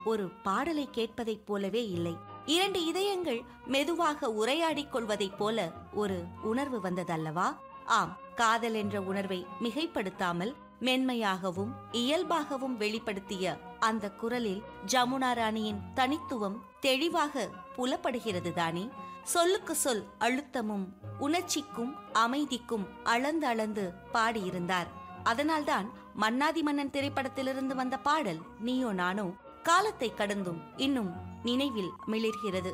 ஒரு பாடலை கேட்பதைப் போலவே இல்லை இரண்டு இதயங்கள் மெதுவாக உரையாடிக் கொள்வதைப் போல ஒரு உணர்வு வந்ததல்லவா ஆம் காதல் என்ற உணர்வை மிகைப்படுத்தாமல் மென்மையாகவும் இயல்பாகவும் வெளிப்படுத்திய அந்த குரலில் ஜமுனா ராணியின் தனித்துவம் தெளிவாக புலப்படுகிறது தானே சொல்லுக்கு சொல் அழுத்தமும் உணர்ச்சிக்கும் அமைதிக்கும் அளந்து அளந்து பாடியிருந்தார் அதனால்தான் மன்னாதி மன்னன் திரைப்படத்திலிருந்து வந்த பாடல் நீயோ நானோ காலத்தை கடந்தும் இன்னும் நினைவில் மிளிர்கிறது